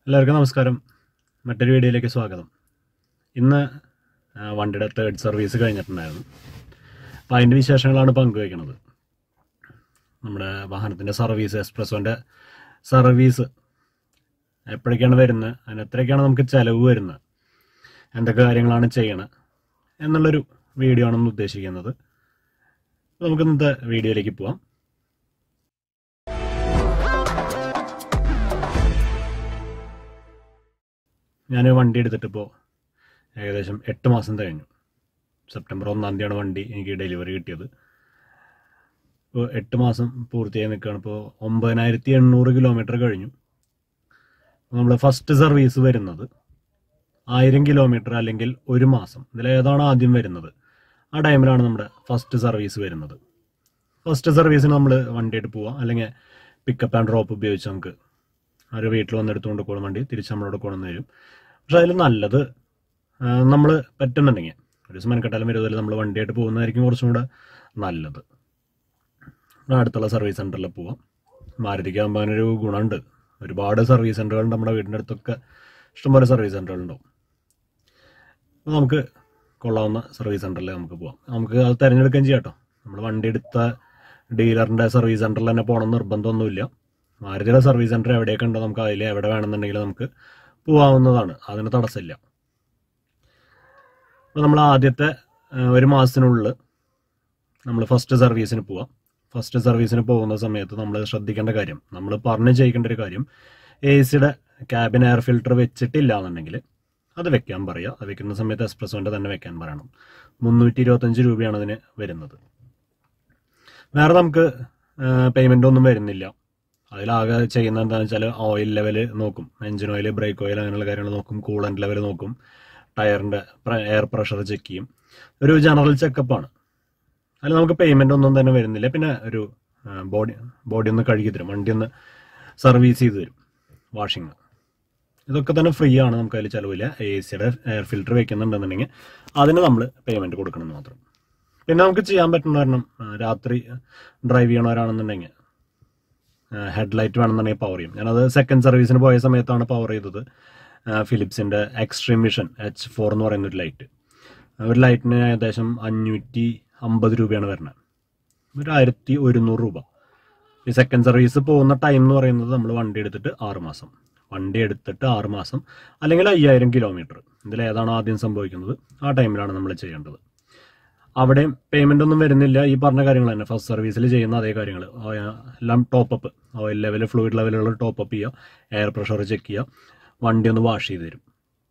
എല്ലാവർക്കും നമസ്കാരം മറ്റൊരു വീഡിയോയിലേക്ക് സ്വാഗതം ഇന്ന് ആ, വണ്ടിയുടെ തേർഡ് സർവീസ് കഴിഞ്ഞിട്ടുണ്ടായിരുന്നു അപ്പോൾ അതിൻ്റെ വിശേഷങ്ങളാണ് പങ്കുവയ്ക്കുന്നത് നമ്മുടെ വാഹനത്തിൻ്റെ സർവീസ് എക്സ്പ്രസോൻ്റെ സർവീസ് എപ്പോഴൊക്കെയാണ് വരുന്നത് അതിന് എത്രയൊക്കെയാണ് നമുക്ക് ചിലവ് വരുന്നത് എന്തൊക്കെ കാര്യങ്ങളാണ് ചെയ്യണത് എന്നുള്ളൊരു വീഡിയോ ആണ് ഇന്ന് ഉദ്ദേശിക്കുന്നത് അപ്പോൾ നമുക്ക് ഇന്നത്തെ വീഡിയോയിലേക്ക് പോവാം ഞാൻ വണ്ടി എടുത്തിട്ടിപ്പോൾ ഏകദേശം എട്ട് മാസം കഴിഞ്ഞു സെപ്റ്റംബർ ഒന്നാം തീയതിയാണ് വണ്ടി എനിക്ക് ഡെലിവറി കിട്ടിയത് ഇപ്പോൾ എട്ട് മാസം പൂർത്തിയായി നിൽക്കുകയാണ് ഇപ്പോൾ ഒമ്പതിനായിരത്തി എണ്ണൂറ് കിലോമീറ്റർ കഴിഞ്ഞു നമ്മൾ ഫസ്റ്റ് സർവീസ് വരുന്നത് ആയിരം കിലോമീറ്റർ അല്ലെങ്കിൽ ഒരു മാസം ഇതിലേതാണ് ആദ്യം വരുന്നത് ആ ടൈമിലാണ് നമ്മുടെ ഫസ്റ്റ് സർവീസ് വരുന്നത് ഫസ്റ്റ് സർവീസിന് നമ്മൾ വണ്ടിയായിട്ട് പോവാം അല്ലെങ്കിൽ പിക്കപ്പ് ആൻഡ് ഡ്രോപ്പ് ഉപയോഗിച്ച് നമുക്ക് അവർ വീട്ടിൽ വന്ന് എടുത്തുകൊണ്ട് പോകുന്ന വണ്ടി തിരിച്ച് നമ്മളോട് കൊണ്ടുവന്ന് തരും പക്ഷെ അതിൽ നല്ലത് നമ്മൾ പറ്റുന്നുണ്ടെങ്കിൽ ഒരു ദിവസം മെനക്കെട്ടാലും വരുന്നതിൽ നമ്മൾ വണ്ടിയായിട്ട് പോകുന്നതായിരിക്കും കുറച്ചും കൂടെ നല്ലത് ഇവിടെ അടുത്തുള്ള സർവീസ് സെൻറ്ററിൽ പോവാം മാരുതിക്കാകുമ്പോൾ അതിനൊരു ഗുണമുണ്ട് ഒരുപാട് സർവീസ് സെൻ്ററുകൾ നമ്മുടെ വീടിൻ്റെ അടുത്തൊക്കെ ഇഷ്ടംപോലെ സർവീസ് സെൻ്ററുകളുണ്ടാവും അപ്പോൾ നമുക്ക് കൊള്ളാവുന്ന സർവീസ് സെൻ്ററിൽ നമുക്ക് പോവാം നമുക്ക് അത് തിരഞ്ഞെടുക്കുകയും ചെയ്യാം കേട്ടോ നമ്മൾ വണ്ടി എടുത്ത ഡീലറിൻ്റെ സർവീസ് സെൻ്ററിൽ തന്നെ പോകണം എന്ന് നിർബന്ധമൊന്നുമില്ല മാരുതിയുടെ സർവീസ് സെൻ്റർ എവിടെയൊക്കെ ഉണ്ടോ നമുക്ക് അതിൽ എവിടെ വേണമെന്നുണ്ടെങ്കിൽ നമുക്ക് പോവാവുന്നതാണ് അതിന് തടസ്സമില്ല അപ്പോൾ നമ്മൾ ആദ്യത്തെ ആ, ഒരു മാസത്തിനുള്ളിൽ നമ്മൾ ഫസ്റ്റ് സർവീസിന് പോവാം ഫസ്റ്റ് സർവീസിന് പോകുന്ന സമയത്ത് നമ്മൾ ശ്രദ്ധിക്കേണ്ട കാര്യം നമ്മൾ പറഞ്ഞു ചെയ്യിക്കേണ്ട ഒരു കാര്യം എ സിയുടെ ക്യാബിൻ എയർ ഫിൽട്ടർ വെച്ചിട്ടില്ല എന്നുണ്ടെങ്കിൽ അത് വെക്കാൻ പറയുക അത് വെക്കുന്ന സമയത്ത് എക്സ്പ്രസോൻ്റെ തന്നെ വെക്കാൻ പറയണം മുന്നൂറ്റി ഇരുപത്തഞ്ച് രൂപയാണ് അതിന് വരുന്നത് വേറെ നമുക്ക് പേയ്മെൻ്റ് ഒന്നും വരുന്നില്ല അതിലാകെ ചെയ്യുന്നത് എന്താണെന്ന് വെച്ചാൽ ഓയിൽ ലെവൽ നോക്കും എഞ്ചിൻ ഓയിൽ ബ്രേക്ക് ഓയിൽ അങ്ങനെയുള്ള കാര്യങ്ങൾ നോക്കും കൂളൻ്റ് ലെവൽ നോക്കും ടയറിൻ്റെ എയർ പ്രഷർ ചെക്ക് ചെയ്യും ഒരു ജനറൽ ചെക്കപ്പാണ് അതിൽ നമുക്ക് പേയ്മെൻ്റ് ഒന്നും തന്നെ വരുന്നില്ല പിന്നെ ഒരു ബോഡി ബോഡി ഒന്ന് കഴുകി തരും വണ്ടി ഒന്ന് സർവീസ് ചെയ്ത് തരും വാഷിങ് ഇതൊക്കെ തന്നെ ഫ്രീ ആണ് നമുക്ക് അതിൽ ചിലവില്ല എ സിയുടെ എയർ ഫിൽറ്റർ വെക്കുന്നുണ്ടെന്നുണ്ടെങ്കിൽ അതിന് നമ്മൾ പേയ്മെൻറ്റ് കൊടുക്കണം എന്ന് മാത്രം പിന്നെ നമുക്ക് ചെയ്യാൻ പറ്റുന്ന കാരണം ആ, രാത്രി ഡ്രൈവ് ചെയ്യണവരാണെന്നുണ്ടെങ്കിൽ ഹെഡ്ലൈറ്റ് വേണമെന്നുണ്ടെങ്കിൽ പവർ ചെയ്യും ഞാനത് സെക്കൻഡ് സർവീസിന് പോയ സമയത്താണ് പവർ ചെയ്തത് ഫിലിപ്സിൻ്റെ എക്സ്ട്രീം വിഷൻ എച്ച് ഫോർ എന്ന് പറയുന്ന ഒരു ലൈറ്റ് ഒരു ലൈറ്റിന് ഏകദേശം അഞ്ഞൂറ്റി അമ്പത് രൂപയാണ് വരുന്നത് ഒരു ആയിരത്തി ഒരുന്നൂറ് രൂപ ഈ സെക്കൻഡ് സർവീസ് പോകുന്ന ടൈം എന്ന് പറയുന്നത് നമ്മൾ വണ്ടി എടുത്തിട്ട് ആറ് മാസം വണ്ടി എടുത്തിട്ട് ആറ് മാസം അല്ലെങ്കിൽ അയ്യായിരം കിലോമീറ്റർ ഇതിൽ ഏതാണോ ആദ്യം സംഭവിക്കുന്നത് ആ ടൈമിലാണ് നമ്മൾ ചെയ്യേണ്ടത് അവിടെയും പേയ്മെൻ്റ് ഒന്നും വരുന്നില്ല ഈ പറഞ്ഞ കാര്യങ്ങൾ തന്നെ ഫസ്റ്റ് സർവീസിൽ ചെയ്യുന്ന അതേ കാര്യങ്ങൾ എല്ലാം ടോപ്പപ്പ് ഓയിൽ ലെവൽ ഫ്ലൂയിഡ് ലെവലുകൾ ടോപ്പപ്പ് ചെയ്യുക എയർ പ്രഷർ ചെക്ക് ചെയ്യുക വണ്ടി ഒന്ന് വാഷ് ചെയ്ത് തരും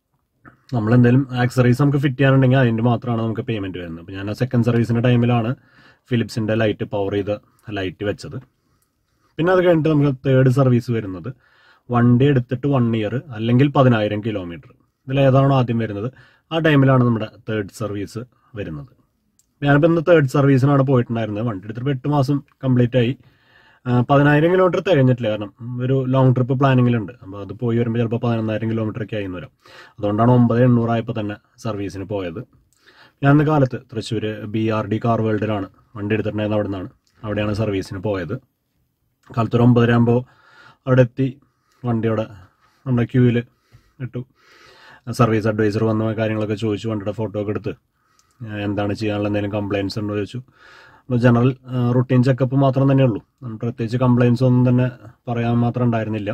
നമ്മൾ എന്തെങ്കിലും ആക്സറീസ് നമുക്ക് ഫിറ്റ് ചെയ്യാനുണ്ടെങ്കിൽ അതിൻ്റെ മാത്രമാണ് നമുക്ക് പേയ്മെൻറ്റ് വരുന്നത് അപ്പോൾ ഞാൻ ആ സെക്കൻഡ് സർവീസിൻ്റെ ടൈമിലാണ് ഫിലിപ്സിൻ്റെ ലൈറ്റ് പവർ ചെയ്ത ലൈറ്റ് വെച്ചത് പിന്നെ അത് കഴിഞ്ഞിട്ട് നമുക്ക് തേർഡ് സർവീസ് വരുന്നത് വണ്ടി എടുത്തിട്ട് വൺ ഇയർ അല്ലെങ്കിൽ പതിനായിരം കിലോമീറ്റർ ഇതിൽ ഏതാണോ ആദ്യം വരുന്നത് ആ ടൈമിലാണ് നമ്മുടെ തേർഡ് സർവീസ് വരുന്നത് ഞാനിപ്പോൾ ഇന്ന് തേർഡ് സർവീസിനാണ് പോയിട്ടുണ്ടായിരുന്നത് വണ്ടി എടുത്തിട്ട് എട്ട് മാസം കംപ്ലീറ്റ് ആയി ആ, പതിനായിരം കിലോമീറ്റർ തികഞ്ഞിട്ടില്ല കാരണം ഒരു ലോങ് ട്രിപ്പ് പ്ലാനിങ്ങിലുണ്ട് അപ്പോൾ അത് പോയി വരുമ്പോൾ ചിലപ്പോൾ പതിനൊന്നായിരം കിലോമീറ്റർ ഒക്കെ ആയിന്ന് വരാം അതുകൊണ്ടാണ് ഒമ്പത് എണ്ണൂറായപ്പോൾ തന്നെ സർവീസിന് പോയത് ഞാൻ ഇന്ന് കാലത്ത് Thrissur B R D car വേൾഡിലാണ് വണ്ടി എടുത്തിട്ടുണ്ടായിരുന്നത് അവിടെ നിന്നാണ് അവിടെയാണ് സർവീസിന് പോയത് കാലത്ത് ഒരു ഒമ്പതര ആകുമ്പോൾ അവിടെ എത്തി വണ്ടി അവിടെ നമ്മുടെ ക്യൂവിൽ ഇട്ടു സർവീസ് അഡ്വൈസർ വന്ന കാര്യങ്ങളൊക്കെ ചോദിച്ചു വണ്ടിയുടെ ഫോട്ടോ ഒക്കെ എടുത്ത് ആ, എന്താണ് ചെയ്യാനുള്ള എന്തെങ്കിലും കംപ്ലയിൻസ് ഉണ്ടോ ചോദിച്ചു അപ്പോൾ ജനറൽ റുട്ടീൻ ചെക്കപ്പ് മാത്രം തന്നെ ഉള്ളൂ ഉം, പ്രത്യേകിച്ച് കംപ്ലയിൻസ് ഒന്നും തന്നെ പറയാൻ മാത്രം ഉണ്ടായിരുന്നില്ല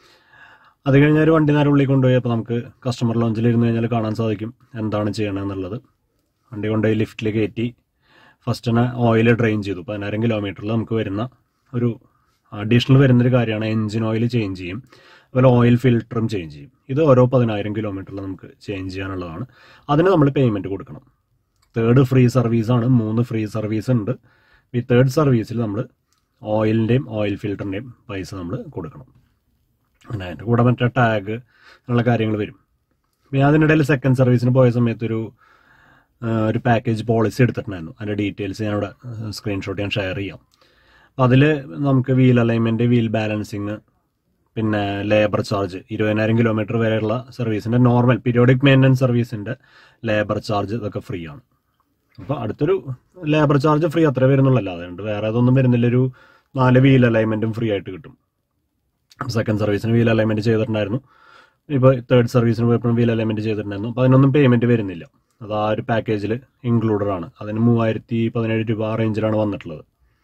അത് കഴിഞ്ഞ ഒരു വണ്ടി നേരെ ഉള്ളിൽ കൊണ്ടുപോയി അപ്പോൾ നമുക്ക് കസ്റ്റമർ ലോഞ്ചിൽ ഇരുന്ന് കഴിഞ്ഞാൽ കാണാൻ സാധിക്കും എന്താണ് ചെയ്യണമെന്നുള്ളത് വണ്ടി കൊണ്ടുപോയി ലിഫ്റ്റിൽ കയറ്റി ഫസ്റ്റ് തന്നെ ഓയിൽ ഡ്രെയിൻ ചെയ്തു പതിനായിരം കിലോമീറ്ററിൽ നമുക്ക് വരുന്ന ഒരു അഡീഷണൽ വരുന്നൊരു കാര്യമാണ് എഞ്ചിൻ ഓയിൽ ചേഞ്ച് ചെയ്യും അതുപോലെ ഓയിൽ ഫിൽറ്ററും ചേഞ്ച് ചെയ്യും ഇത് ഓരോ പതിനായിരം കിലോമീറ്ററിൽ നമുക്ക് ചേഞ്ച് ചെയ്യാനുള്ളതാണ് അതിന് നമ്മൾ പേയ്മെൻറ്റ് കൊടുക്കണം തേർഡ് ഫ്രീ സർവീസാണ് മൂന്ന് ഫ്രീ സർവീസ് ഉണ്ട് ഈ തേർഡ് സർവീസിൽ നമ്മൾ ഓയിലിൻ്റെയും ഓയിൽ ഫിൽറ്ററിൻ്റെയും പൈസ നമ്മൾ കൊടുക്കണം പിന്നെ അതിൻ്റെ കൂടെ മറ്റേ ടാഗ് അങ്ങനെയുള്ള കാര്യങ്ങൾ വരും പിന്നെ അതിനിടയിൽ സെക്കൻഡ് സർവീസിന് പോയ സമയത്ത് ഒരു ആ, ഒരു പാക്കേജ് പോളിസി എടുത്തിട്ടുണ്ടായിരുന്നു അതിൻ്റെ ഡീറ്റെയിൽസ് ഞാനിവിടെ സ്ക്രീൻഷോട്ട് ഞാൻ ഷെയർ ചെയ്യാം അപ്പോൾ അതിൽ നമുക്ക് വീൽ അലൈൻമെൻറ്റ് വീൽ ബാലൻസിങ് പിന്നെ ലേബർ ചാർജ് ഇരുപതിനായിരം കിലോമീറ്റർ വരെയുള്ള സർവീസിൻ്റെ നോർമൽ പീരിയോഡിക് മെയിൻ്റനൻസ് സർവീസിൻ്റെ ലേബർ ചാർജ് ഇതൊക്കെ ഫ്രീ ആണ് അപ്പോൾ അടുത്തൊരു ലേബർ ചാർജ് ഫ്രീ അത്രേ വരുന്നുള്ളൂ അതുകൊണ്ട് വേറെ അതൊന്നും വരുന്നില്ല ഒരു നാല് വീൽ അലൈൻമെൻറ്റും ഫ്രീ ആയിട്ട് കിട്ടും സെക്കൻഡ് സർവീസിന് വീൽ അലൈൻമെൻറ്റ് ചെയ്തിട്ടുണ്ടായിരുന്നു ഇപ്പോൾ തേർഡ് സർവീസിന് പോയപ്പോഴും വീൽ അലൈൻമെന്റ് ചെയ്തിട്ടുണ്ടായിരുന്നു അപ്പോൾ അതിനൊന്നും പേയ്മെന്റ് വരുന്നില്ല അത് ആ ഒരു പാക്കേജിൽ ഇൻക്ലൂഡഡ് ആണ് അതിന് മൂവായിരത്തി പതിനേഴ് രൂപ ആ റേഞ്ചിലാണ് വന്നിട്ടുള്ളത്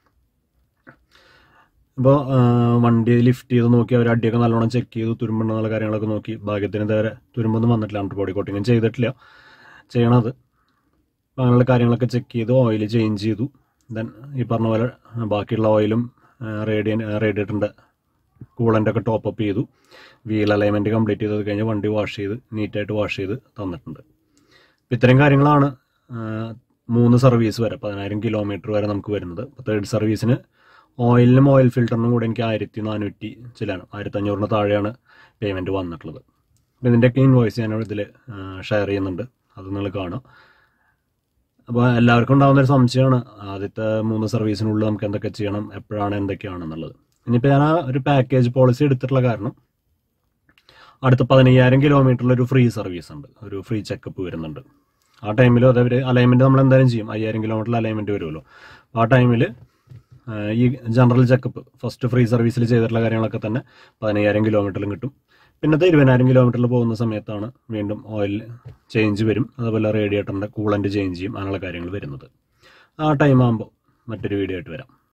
ഇപ്പോൾ വണ്ടി ലിഫ്റ്റ് ചെയ്ത് നോക്കി അവർ അടിയൊക്കെ നല്ലോണം ചെക്ക് ചെയ്തു തുരുമ്പുണ്ടെന്നുള്ള കാര്യങ്ങളൊക്കെ നോക്കി ഭാഗ്യത്തിന് ഇതുവരെ തുരുമ്പൊന്നും വന്നിട്ടില്ല അണ്ടർ ബോഡി കോട്ടിങ്ങും ചെയ്തിട്ടില്ല ചെയ്യണത് അപ്പോൾ അങ്ങനെയുള്ള കാര്യങ്ങളൊക്കെ ചെക്ക് ചെയ്തു ഓയിൽ ചേഞ്ച് ചെയ്തു ദെൻ ഈ പറഞ്ഞ പോലെ ബാക്കിയുള്ള ഓയിലും റേഡിയൻ റേഡിയേറ്ററിൻ്റെ കൂളൻ്റ് ഒക്കെ ടോപ്പ് അപ്പ് ചെയ്തു വീൽ അലൈൻമെൻറ്റ് കംപ്ലീറ്റ് ചെയ്തത് കഴിഞ്ഞ് വണ്ടി വാഷ് ചെയ്ത് നീറ്റായിട്ട് വാഷ് ചെയ്ത് തന്നിട്ടുണ്ട് അപ്പം ഇത്തരം കാര്യങ്ങളാണ് ആ, മൂന്ന് സർവീസ് വരെ പതിനായിരം കിലോമീറ്റർ വരെ നമുക്ക് വരുന്നത് അപ്പോൾ തേർഡ് സർവീസിന് ഓയിലിനും ഓയിൽ ഫിൽറ്ററിനും കൂടെ എനിക്ക് ആയിരത്തി നാനൂറ്റി ചിലാണ് ആയിരത്തി അഞ്ഞൂറിന് താഴെയാണ് പേയ്മെൻറ്റ് വന്നിട്ടുള്ളത് അപ്പോൾ ഇതിൻ്റെയൊക്കെ ഇൻവോയ്സ് ഞാൻ ഇതിൽ ഷെയർ ചെയ്യുന്നുണ്ട് അത് നിങ്ങൾ കാണാം അപ്പോൾ എല്ലാവർക്കും ഉണ്ടാകുന്ന ഒരു സംശയമാണ് ആദ്യത്തെ മൂന്ന് സർവീസിനുള്ളിൽ നമുക്ക് എന്തൊക്കെ ചെയ്യണം എപ്പോഴാണ് എന്തൊക്കെയാണെന്നുള്ളത് ഇനിയിപ്പോൾ ഞാൻ ആ ഒരു പാക്കേജ് പോളിസി എടുത്തിട്ടുള്ള കാരണം അടുത്ത പതിനയ്യായിരം കിലോമീറ്ററിൽ ഒരു ഫ്രീ സർവീസ് ഉണ്ട് ഒരു ഫ്രീ ചെക്കപ്പ് വരുന്നുണ്ട് ആ ടൈമിൽ അതവർ അലൈൻമെൻറ്റ് നമ്മൾ എന്തായാലും ചെയ്യും അയ്യായിരം കിലോമീറ്ററിൽ അലൈൻമെൻറ്റ് വരുമല്ലോ ആ ടൈമിൽ ഈ ജനറൽ ചെക്കപ്പ് ഫസ്റ്റ് ഫ്രീ സർവീസിൽ ചെയ്തിട്ടുള്ള കാര്യങ്ങളൊക്കെ തന്നെ പതിനയ്യായിരം കിലോമീറ്ററിലും കിട്ടും പിന്നത്തെ ഇരുപതിനായിരം കിലോമീറ്ററിൽ പോകുന്ന സമയത്താണ് വീണ്ടും ഓയിൽ ചേഞ്ച് വരും അതുപോലെ റേഡിയേറ്ററിൻ്റെ കൂളൻ്റ് ചേഞ്ച് ചെയ്യും അങ്ങനെയുള്ള കാര്യങ്ങൾ വരുന്നത് ആ ടൈം ആകുമ്പോൾ മറ്റൊരു വീഡിയോ ആയിട്ട് വരാം